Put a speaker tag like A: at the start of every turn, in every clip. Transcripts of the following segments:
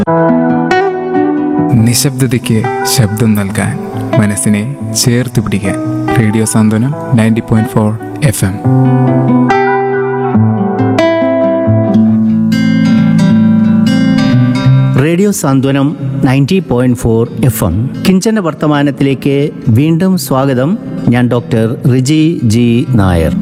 A: നിശബ്ദതയ്ക്ക് ശബ്ദം നൽകാൻ മനസ്സിനെ ചേർത്ത് പിടിക്കാൻ radio Santhwanam ninety point four F M
B: radio Santhwanam ninety point four F M കിഞ്ചന വർത്തമാനത്തിലേക്ക് വീണ്ടും സ്വാഗതം ഞാൻ ഡോക്ടർ റിജി ജി നായർ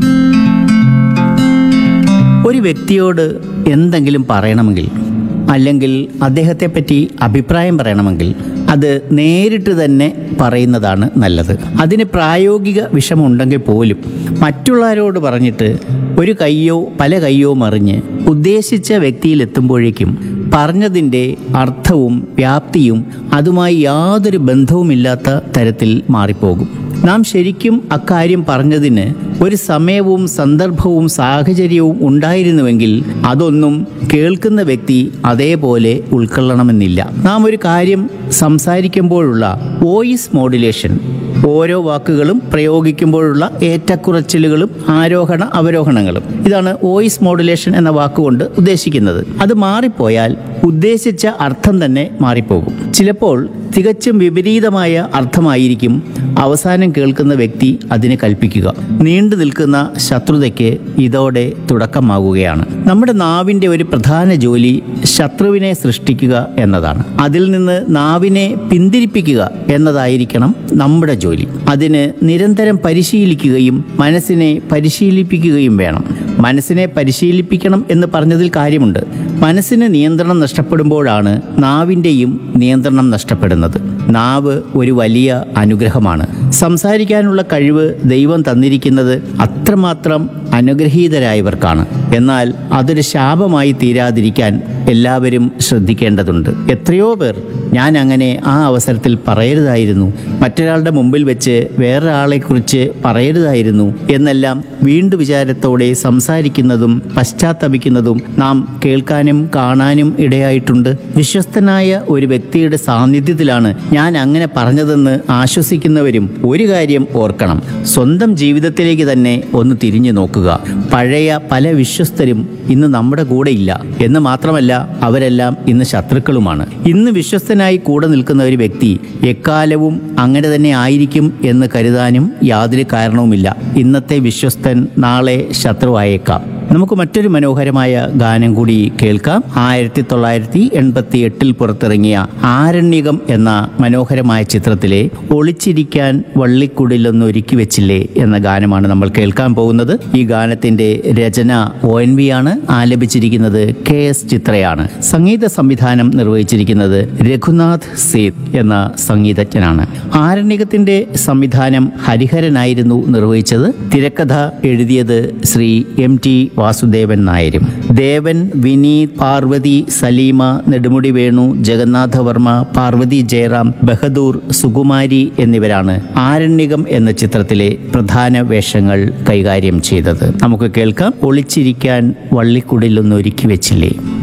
B: ഒരു വ്യക്തിയോട് എന്തെങ്കിലും പറയണമെങ്കിൽ അല്ലെങ്കിൽ അദ്ദേഹത്തെ പറ്റി അഭിപ്രായം പറയണമെങ്കിൽ അത് നേരിട്ട് തന്നെ പറയുന്നതാണ് നല്ലത് അതിന് പ്രായോഗിക വിഷമുണ്ടെങ്കിൽ പോലും മറ്റുള്ളവരോട് പറഞ്ഞിട്ട് ഒരു കയ്യോ പല കയ്യോ മറിഞ്ഞ് ഉദ്ദേശിച്ച വ്യക്തിയിലെത്തുമ്പോഴേക്കും പറഞ്ഞതിൻ്റെ അർത്ഥവും വ്യാപ്തിയും അതുമായി യാതൊരു ബന്ധവുമില്ലാത്ത തരത്തിൽ മാറിപ്പോകും നാം ശരിക്കും അക്കാര്യം പറഞ്ഞതിന് ഒരു സമയവും സന്ദർഭവും സാഹചര്യവും ഉണ്ടായിരുന്നുവെങ്കിൽ അതൊന്നും കേൾക്കുന്ന വ്യക്തി അതേപോലെ ഉൾക്കൊള്ളണമെന്നില്ല നാം ഒരു കാര്യം സംസാരിക്കുമ്പോഴുള്ള വോയിസ് മോഡുലേഷൻ ഓരോ വാക്കുകളും പ്രയോഗിക്കുമ്പോഴുള്ള ഏറ്റക്കുറച്ചിലുകളും ആരോഹണ അവരോഹണങ്ങളും ഇതാണ് വോയിസ് മോഡുലേഷൻ എന്ന വാക്കുകൊണ്ട് ഉദ്ദേശിക്കുന്നത് അത് മാറിപ്പോയാൽ ഉദ്ദേശിച്ച അർത്ഥം തന്നെ മാറിപ്പോകും ചിലപ്പോൾ തികച്ചും വിപരീതമായ അർത്ഥമായിരിക്കും അവസാനം കേൾക്കുന്ന വ്യക്തി അതിന് കൽപ്പിക്കുക നീണ്ടു നിൽക്കുന്ന ശത്രുതയ്ക്ക് ഇതോടെ തുടക്കമാകുകയാണ് നമ്മുടെ നാവിൻ്റെ ഒരു പ്രധാന ജോലി ശത്രുവിനെ സൃഷ്ടിക്കുക എന്നതാണ് അതിൽ നിന്ന് നാവിനെ പിന്തിരിപ്പിക്കുക എന്നതായിരിക്കണം നമ്മുടെ ജോലി അതിന് നിരന്തരം പരിശീലിക്കുകയും മനസ്സിനെ പരിശീലിപ്പിക്കുകയും വേണം മനസ്സിനെ പരിശീലിപ്പിക്കണം എന്ന് പറഞ്ഞതിൽ കാര്യമുണ്ട് മനസ്സിന് നിയന്ത്രണം നഷ്ടപ്പെടുമ്പോഴാണ് നാവിൻ്റെയും നിയന്ത്രണം നഷ്ടപ്പെടുന്നത് നാവ് ഒരു വലിയ അനുഗ്രഹമാണ് സംസാരിക്കാനുള്ള കഴിവ് ദൈവം തന്നിരിക്കുന്നത് അത്രമാത്രം അനുഗ്രഹീതരായവർക്കാണ് എന്നാൽ അതൊരു ശാപമായി തീരാതിരിക്കാൻ എല്ലാവരും ശ്രദ്ധിക്കേണ്ടതുണ്ട് എത്രയോ പേർ ഞാൻ അങ്ങനെ ആ അവസരത്തിൽ പറയരുതായിരുന്നു മറ്റൊരാളുടെ മുമ്പിൽ വെച്ച് വേറൊരാളെക്കുറിച്ച് പറയരുതായിരുന്നു എന്നെല്ലാം വീണ്ടു വിചാരത്തോടെ സംസാരിക്കുന്നതും പശ്ചാത്തപിക്കുന്നതും നാം കേൾക്കാനും കാണാനും ഇടയായിട്ടുണ്ട് വിശ്വസ്തനായ ഒരു വ്യക്തിയുടെ സാന്നിധ്യത്തിലാണ് ഞാൻ അങ്ങനെ പറഞ്ഞതെന്ന് ആശ്വസിക്കുന്നവരും ഒരു കാര്യം ഓർക്കണം സ്വന്തം ജീവിതത്തിലേക്ക് തന്നെ ഒന്ന് തിരിഞ്ഞു നോക്കുക പഴയ പല വിശ്വസ്തരും ഇന്ന് നമ്മുടെ കൂടെ ഇല്ല എന്ന് മാത്രമല്ല അവരെല്ലാം ഇന്ന് ശത്രുക്കളുമാണ് ഇന്ന് വിശ്വസ്തനായി കൂടെ നിൽക്കുന്ന ഒരു വ്യക്തി എക്കാലവും അങ്ങനെ തന്നെ ആയിരിക്കും എന്ന് കരുതാനും യാതൊരു കാരണവുമില്ല ഇന്നത്തെ വിശ്വസ്തൻ നാളെ ശത്രുവായേക്കാം നമുക്ക് മറ്റൊരു മനോഹരമായ ഗാനം കൂടി കേൾക്കാം ആയിരത്തി തൊള്ളായിരത്തി എൺപത്തി എട്ടിൽ പുറത്തിറങ്ങിയ ആരണ്യകം എന്ന മനോഹരമായ ചിത്രത്തിലെ ഒളിച്ചിരിക്കാൻ വള്ളിക്കുടിലൊന്ന് ഒരുക്കി വെച്ചില്ലേ എന്ന ഗാനമാണ് നമ്മൾ കേൾക്കാൻ പോകുന്നത് ഈ ഗാനത്തിന്റെ രചന ഒ എൻ വി ആണ് ആലപിച്ചിരിക്കുന്നത് കെ എസ് ചിത്രയാണ് സംഗീത സംവിധാനം നിർവഹിച്ചിരിക്കുന്നത് രഘുനാഥ് സേത് എന്ന സംഗീതജ്ഞനാണ് ആരണ്യകത്തിന്റെ സംവിധാനം ഹരിഹരനായിരുന്നു നിർവഹിച്ചത് തിരക്കഥ എഴുതിയത് ശ്രീ എം ടി വാസുദേവൻ നായരും ദേവൻ വിനീത് പാർവതി സലീമ നെടുമുടി വേണു ജഗന്നാഥവർമ്മ പാർവതി ജയറാം ബഹദൂർ സുകുമാരി എന്നിവരാണ് ആരണ്യകം എന്ന ചിത്രത്തിലെ പ്രധാന വേഷങ്ങൾ കൈകാര്യം ചെയ്തത് നമുക്ക് കേൾക്കാം ഒളിച്ചിരിക്കാൻ വള്ളിക്കുടിലൊന്ന് ഒരുക്കി വെച്ചില്ലേ